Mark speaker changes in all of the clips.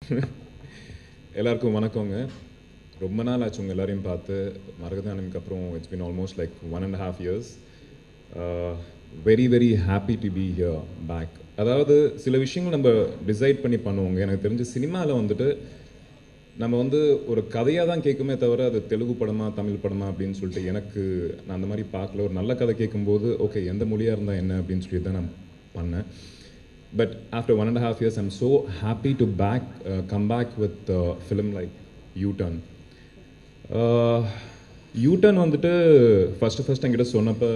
Speaker 1: எல்லாருக்கும் வணக்கங்க ரொம்ப நாள் ஆச்சு உங்கள் எல்லாரையும் பார்த்து மரகதானம்க்கு அப்புறம் it's been almost like one and half years very very happy to be here back அதாவது சில விஷயங்கள் நம்ம டிசைட் பண்ணி பண்ணுவோங்க எனக்கு தெரிஞ்ச சினிமாவில் வந்துட்டு நம்ம வந்து ஒரு கதையாக தான் கேட்குமே தவிர அது தெலுங்கு படமா தமிழ் படமா அப்படின்னு சொல்லிட்டு எனக்கு நான் அந்த மாதிரி பார்க்கல ஒரு நல்ல கதை கேட்கும்போது ஓகே எந்த மொழியாக இருந்தால் என்ன அப்படின்னு சொல்லி தான் நான் பண்ணேன் but after one and half years I'm so happy to back come back with film like U turn U turn வந்துட்டு ஃபஸ்ட்டு ஃபஸ்ட் என்கிட்ட சொன்னப்போ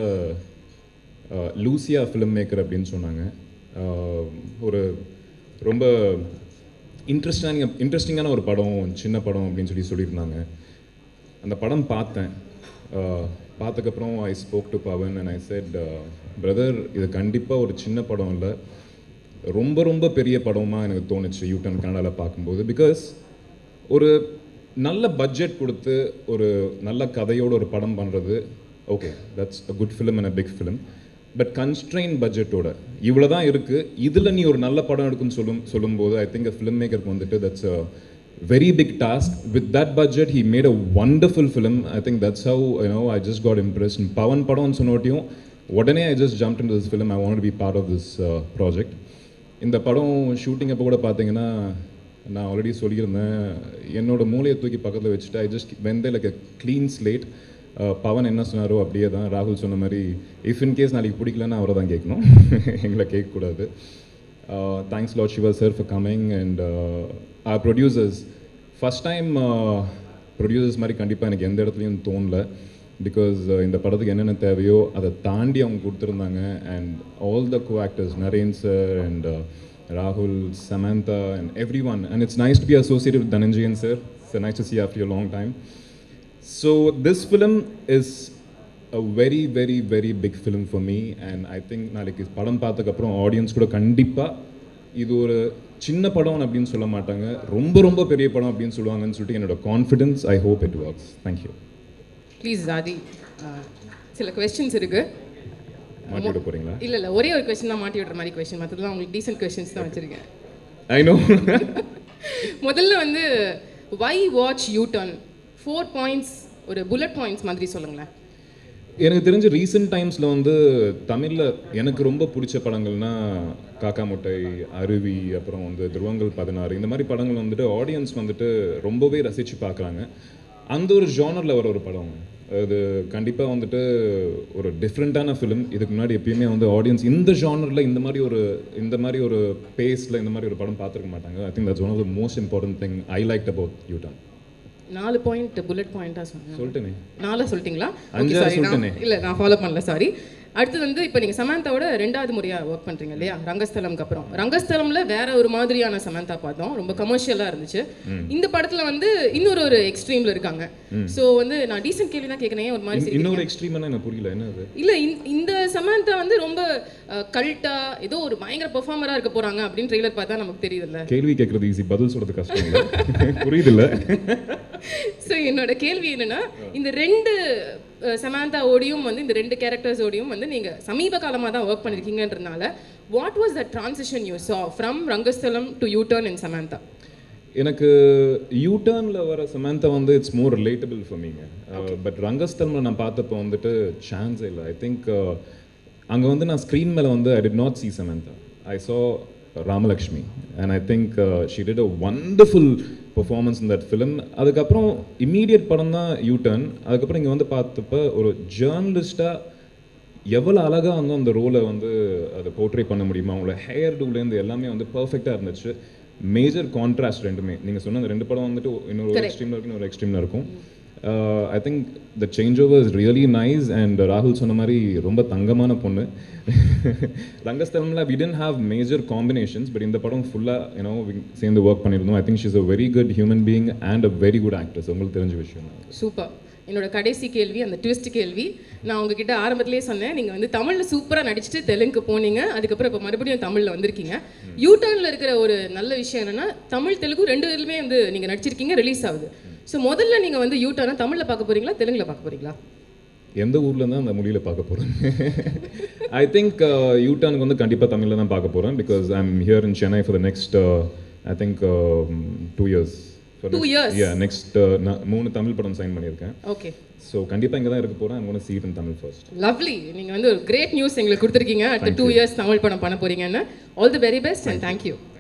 Speaker 1: லூசியா ஃபிலிம் மேக்கர் அப்படின்னு சொன்னாங்க Uh, ஒரு ரொம்ப இன்ட்ரெஸ்டான இன்ட்ரெஸ்டிங்கான ஒரு படம் சின்ன படம் அப்படின்னு சொல்லி சொல்லியிருந்தாங்க அந்த படம் பார்த்தேன் Uh, பார்த்ததுக்கப்புறம் I spoke to Pavan and I said brother இது கண்டிப்பாக ஒரு சின்ன படம் இல்லை ரொம்ப ரொம்ப பெரிய படமாக எனக்கு தோணுச்சு யூட்டன் கனடாவில் பார்க்கும்போது பிகாஸ் ஒரு நல்ல பட்ஜெட் கொடுத்து ஒரு நல்ல கதையோட ஒரு படம் பண்ணுறது okay that's a good film and a big film but constrain பட்ஜெட்டோட இவ்வளோ தான் இருக்குது இதில் நீ ஒரு நல்ல படம் எடுக்குன்னு சொல்லும் சொல்லும்போது ஐ திங்க் ஃபிலிம் மேக்கருக்கு வந்துட்டு that's a very big task with that budget he made a wonderful film I think that's how I know I just got impress Pavan படம்னு சொன்னோட்டியும் உடனே I just jump in this film I want be part of this project இந்த படம் shooting அப்போ கூட பார்த்தீங்கன்னா நான் already சொல்லியிருந்தேன் என்னோட மூளையை தூக்கி பக்கத்தில் வச்சுட்டு I just went like a clean slate Pavan என்ன சொன்னாரோ அப்படியே தான் ராகுல் சொன்ன மாதிரி இஃப் இன் கேஸ் நாளைக்கு பிடிக்கலன்னா அவரை தான் கேட்கணும் எங்களை கேட்கக்கூடாது thanks lot Siva sir for coming and our producers first time producers மாதிரி கண்டிப்பாக எனக்கு எந்த இடத்துலையும் தோணல பிகாஸ் இந்த படத்துக்கு என்னென்ன தேவையோ அதை தாண்டி அவங்க கொடுத்துருந்தாங்க and all the co actors Naren sir and ராகுல் Samantha and everyone and it's nice to be associate with Dhananjayan sir it's nice to see after long time so this film is a very very very big film for me and I think நாளைக்கு படம் பார்த்ததுக்கப்புறம் audience கூட கண்டிப்பாக இது ஒரு சின்ன படம் அப்படின்னு சொல்ல மாட்டாங்க ரொம்ப ரொம்ப பெரிய படம் அப்படின்னு சொல்லுவாங்கன்னு சொல்லிட்டு என்னோட confidence I hope it works thank you
Speaker 2: please Aadhi ah, சில கொஸ்டின்ஸ் இருக்கு
Speaker 1: மாட்டி விட போகிறீங்களா
Speaker 2: இல்ல இல்ல ஒரே ஒரு கொஸ்டின் தான் மாட்டி விடுற மாதிரி கொஸ்டின் மற்றதெல்லாம் உங்களுக்கு டீசென்ட் கொஸ்டின்ஸ் தான் வச்சிருக்கேன்
Speaker 1: ஐ நோ
Speaker 2: முதல்ல வந்து why watch U turn four points ஒரு புல்லட் பாயிண்ட்ஸ் மாதிரி சொல்லுங்களேன்
Speaker 1: எனக்கு தெரிஞ்ச ரீசெண்ட் டைம்ஸில் வந்து தமிழில் எனக்கு ரொம்ப பிடிச்ச படங்கள்னா காக்கா முட்டை அருவி அப்புறம் வந்து துருவங்கள் பதினாறு இந்த மாதிரி படங்கள் வந்துட்டு ஆடியன்ஸ் வந்துட்டு ரொம்பவே ரசித்து பார்க்குறாங்க அந்த ஒரு ஜானரில் வர ஒரு படம் அது கண்டிப்பாக வந்துட்டு ஒரு டிஃப்ரெண்ட்டான ஃபிலிம் இதுக்கு முன்னாடி எப்பயுமே வந்து ஆடியன்ஸ் இந்த ஜானரில் இந்த மாதிரி ஒரு இந்த மாதிரி ஒரு பேஸில் இந்த மாதிரி ஒரு படம் பார்த்துருக்க மாட்டாங்க I think that's one of the most important thing I like about U turn
Speaker 2: நாலு பாயிண்ட் புல்லட் பாயிண்ட்டாக சொன்னேன்
Speaker 1: சொல்லிட்டேனே
Speaker 2: நாலா சொல்லிட்டீங்களா
Speaker 1: அஞ்சா
Speaker 2: Okay, sorry, நான்
Speaker 1: சொல்லிட்டேனே.
Speaker 2: இல்லை நான் ஃபாலோ பண்ணல சாரி அடுத்து வந்து இப்போ நீங்கள் சமந்தாவோட ரெண்டாவது முறையாக ஒர்க் பண்ணுறீங்க இல்லையா ரங்கஸ்தலம்க்கு அப்புறம் ரங்கஸ்தலம்ல வேற ஒரு மாதிரியான சமந்தா பார்த்தோம் ரொம்ப கமர்ஷியலாக இருந்துச்சு இந்த படத்தில் வந்து இன்னொரு ஒரு எக்ஸ்ட்ரீமில் இருக்காங்க ஸோ வந்து நான் டீசென்ட் கேள்வி தான் கேட்குறேன் ஒரு மாதிரி சிரிக்கிறீங்க?
Speaker 1: இன்னொரு எக்ஸ்ட்ரீம்னா எனக்கு புரியல என்ன அது
Speaker 2: இல்ல இந்த- இந்த சமந்தா வந்து ரொம்ப கல்ட்டா ஏதோ ஒரு பயங்கர பெர்ஃபார்மரா இருக்க போறாங்க அப்படின்னு ட்ரெய்லர் பார்த்தா நமக்கு தெரியுதுல்ல
Speaker 1: கேள்வி கேட்குறது ஈஸி பதில் சொல்கிறது கஷ்டம் இல்லை புரியுதுல்ல
Speaker 2: ஸோ என்னோட கேள்வி என்னன்னா இந்த ரெண்டு சமந்தா ஓடியும் வந்து இந்த ரெண்டு கேரக்டர்ஸ் ஓடியும் வந்து நீங்க சமீப காலமா தான் ஒர்க் பண்ணிருக்கீங்கன்றனால what was the transition you saw from Rangasthalam to U turn in Samantha
Speaker 1: எனக்கு யூடர்னில் வர சமந்தா வந்து இட்ஸ் மோர் ரிலேட்டபிள் ஃபார் மீங்க பட் ரங்கஸ்தலமில் நான் பார்த்தப்போ வந்துட்டு சான்ஸே இல்லை ஐ திங்க் அங்கே வந்து நான் ஸ்க்ரீன் மேலே வந்து I did not see Samantha I saw Ramalakshmi and I think she did a wonderful performance in that film அதுக்கப்புறம் இம்மீடியட் படம் தான் யூடர்ன் அதுக்கப்புறம் இங்கே வந்து பார்த்தப்ப ஒரு ஜேர்னலிஸ்ட்டாக எவ்வளோ அழகாக வந்து அந்த ரோலை வந்து அதை போர்ட்ரே பண்ண முடியுமா அவங்களோட ஹேர் டூலேருந்து எல்லாமே வந்து பர்ஃபெக்டாக இருந்துச்சு மேஜர் கான்ட்ராஸ்ட் ரெண்டுமே நீங்கள் சொன்ன அந்த ரெண்டு படம் வந்துட்டு இன்னொரு எக்ஸ்ட்ரீமில் இருக்கும் இன்னொரு எக்ஸ்ட்ரீமில் இருக்கும் I think the change over is really nice and ராகுல் சொன்ன மாதிரி ரொம்ப தங்கமான பொண்ணு ரங்கஸ்தலமில் we didn't have major combinations but இந்த படம் ஃபுல்லாக யூனோ சேர்ந்து ஒர்க் பண்ணியிருந்தோம் I think she's a very good human being and a very good actors உங்களுக்கு தெரிஞ்ச விஷயம் தான்
Speaker 2: சூப்பர் என்னோட கடைசி கேள்வி அந்த ட்விஸ்ட் கேள்வி நான் உங்ககிட்ட ஆரம்பத்திலேயே சொன்னேன் நீங்கள் வந்து தமிழில் சூப்பராக நடிச்சுட்டு தெலுங்கு போனீங்க அதுக்கப்புறம் இப்போ மறுபடியும் தமிழில் வந்திருக்கீங்க யூ டர்னில் இருக்கிற ஒரு நல்ல விஷயம் என்னன்னா தமிழ் தெலுங்கு ரெண்டு இதுலையுமே வந்து நீங்கள் நடிச்சிருக்கீங்க ரிலீஸ் ஆகுது ஸோ முதல்ல நீங்கள் வந்து யூ டர்னை தமிழில் பார்க்க போறீங்களா தெலுங்குல பார்க்க போறீங்களா
Speaker 1: எந்த ஊர்ல இருந்தால் அந்த மொழியில் பார்க்க போகிறேன் ஐ திங்க் யூடர்னுக்கு வந்து கண்டிப்பாக தமிழில் தான் பார்க்க போகிறேன் because I am here in Chennai for the next I think two years
Speaker 2: Two years?
Speaker 1: Yeah next நான் மூணு தமிழ் படம் சைன் பண்ணியிருக்கேன்
Speaker 2: ஓகே
Speaker 1: ஸோ கண்டிப்பாக இங்கே தான் இருக்க போகிறேன் I'm gonna see it in Tamil first
Speaker 2: lovely நீங்க வந்து ஒரு கிரேட் நியூஸ் எங்களுக்கு கொடுத்துருக்கீங்க அடுத்த டூ இயர்ஸ் தமிழ் படம் பண்ண போறீங்கன்னு all the very best and thank you